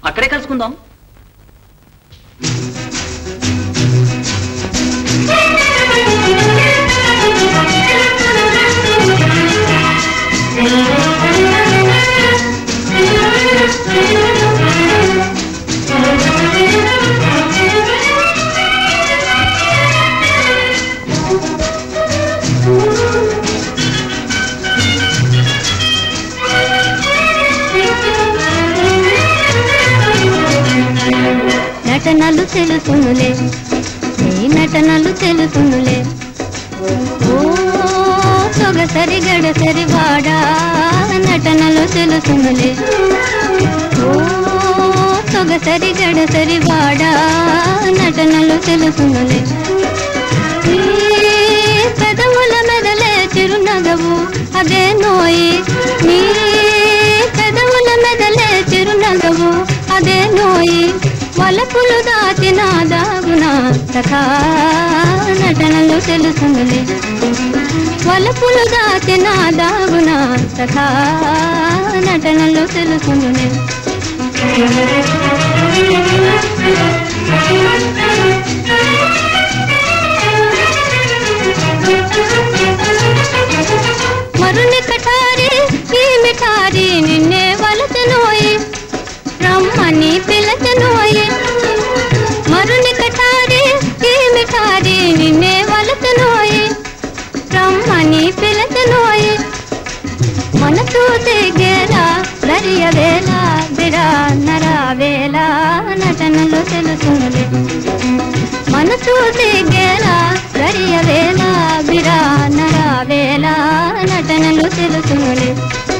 అక్కడే కలుసుకుందాం నటనలు తెలుసునులే నీ నటనలు తెలుసునులే ఓ సొగసరి గడసరి వాడా నటనలు తెలుసునులే ఓ సొగసరి గడసరి వాడా నటనలు తెలుసునులే నీ పెదవుల మెదలే చిరునగవు అదే నోయి నీ పెదవుల మెదలే చిరునగవు అదే నోయి వలపులు దాచిన దాగున సఖా నటనలు తెలుసునులే వలపులు దాచిన దాగున సఖా నటనలు తెలుసునులే మరుని కటారి ఈ మిఠారి నిన్నే వలచనోయి రమ్మని పిలచనోయి మరుని కటారి ఈ మిఠారి నిన్నే వలచనోయి రమ్మని పిలచనోయి మనసు తెగేలా దరియ వేళ బిరా నర వేళ నటనలు తెలుసునులే మనసు తెగేలా దరియ వేళ బిరా నర వేళ నటనలు తెలుసునులే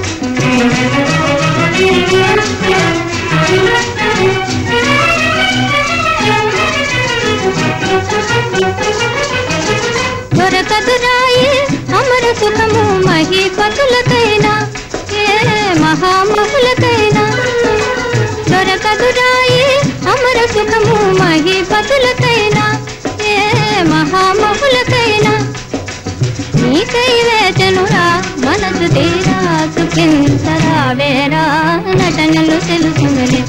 దొరకదురాయి అమర సుఖము మహిపతులకైనా ఏ మహామహులకైనా దొరకదురాయి అమర సుఖము మహిపతులకైనా ఏ మహామహులకైనా నీకై వేచనురా మనసు తీరా సుఖించరా వేరా నటనలు తెలుసునులే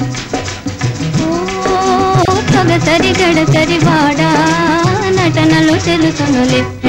ఓ సొగసరి గడసరి వాడా నటనలు తెలుసునులే